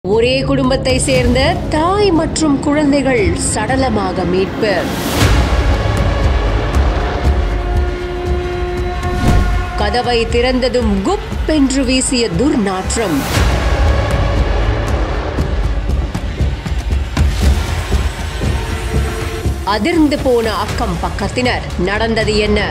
ஒரே குடும்பத்தை சேர்ந்த தாய் மற்றும் குழந்தைகள் சடலமாக மீட்பு கதவை திறந்ததும் குப் என்று வீசிய துர்நாற்றம் அதிர்ந்து போன அக்கம் பக்கத்தினர் நடந்தது என்ன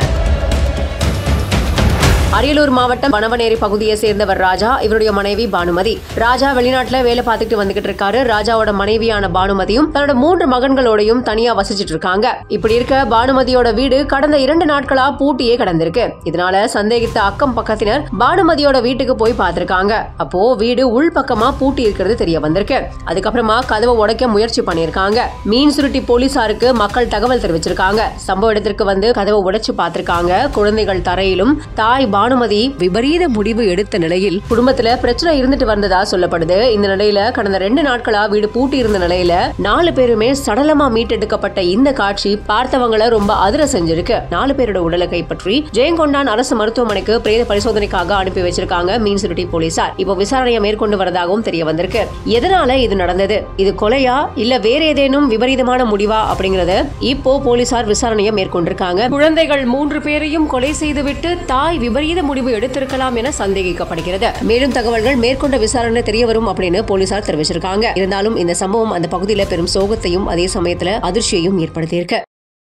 அரியலூர் மாவட்டம் வனவனேரி பகுதியை சேர்ந்தவர் ராஜா இவருடைய மனைவி பானுமதி ராஜா வெளிநாட்டுல வேலை பார்த்துட்டு வந்துகிட்டு இருக்காரு ராஜாவோட மனைவியான பானுமதியும் தன்னோட மூன்று மகன்களோடையும் தனியா வசிச்சிட்டு இருக்காங்க இப்படி இருக்க பானுமதியோட வீடு கடந்த இரண்டு நாட்களா பூட்டியே கிடந்திருக்கு இதனால சந்தேகித்த அக்கம் பக்கத்தினர் பானுமதியோட வீட்டுக்கு போய் பார்த்திருக்காங்க அப்போ வீடு உள் பக்கமா பூட்டி இருக்கிறது தெரிய வந்திருக்கு அதுக்கப்புறமா கதவை உடைக்க முயற்சி பண்ணியிருக்காங்க மீன் சுருட்டி போலீசாருக்கு மக்கள் தகவல் தெரிவிச்சிருக்காங்க சம்பவ இடத்திற்கு வந்து கதவை உடைச்சு பார்த்திருக்காங்க குழந்தைகள் தரையிலும் தாய் பானுமதி விபரீத முடிவு எடுத்த நிலையில் குடும்பத்துல பிரச்சனை இருந்துட்டு வந்ததா சொல்லப்படுது இந்த நிலையில கடந்த ரெண்டு நாட்களா வீடு பூட்டி இருந்த நிலையில நாலு பேருமே சடலமா மீட்டெடுக்கப்பட்ட இந்த காட்சி பார்த்தவங்கள ரொம்ப அதிர செஞ்சிருக்கு நாலு பேரோட உடலை கைப்பற்றி ஜெயங்கொண்டான் அரசு மருத்துவமனைக்கு பிரேத பரிசோதனைக்காக அனுப்பி வச்சிருக்காங்க மீன் சுருட்டி போலீசார் இப்போ விசாரணையை மேற்கொண்டு வரதாகவும் தெரிய வந்திருக்கு எதனால இது நடந்தது இது கொலையா இல்ல வேற ஏதேனும் விபரீதமான முடிவா அப்படிங்கறத இப்போ போலீசார் விசாரணையை மேற்கொண்டிருக்காங்க குழந்தைகள் மூன்று பேரையும் கொலை செய்துவிட்டு தாய் விபரீத முடிவு எடுத்திருக்கலாம் என சந்தேகிக்கப்படுகிறது மேலும் தகவல்கள் மேற்கொண்ட விசாரணை தெரிய வரும் அப்படின்னு போலீசார் தெரிவிச்சிருக்காங்க இருந்தாலும் இந்த சம்பவம் அந்த பகுதியில பெரும் சோகத்தையும் அதே சமயத்துல அதிர்ச்சியையும் ஏற்படுத்தியிருக்கு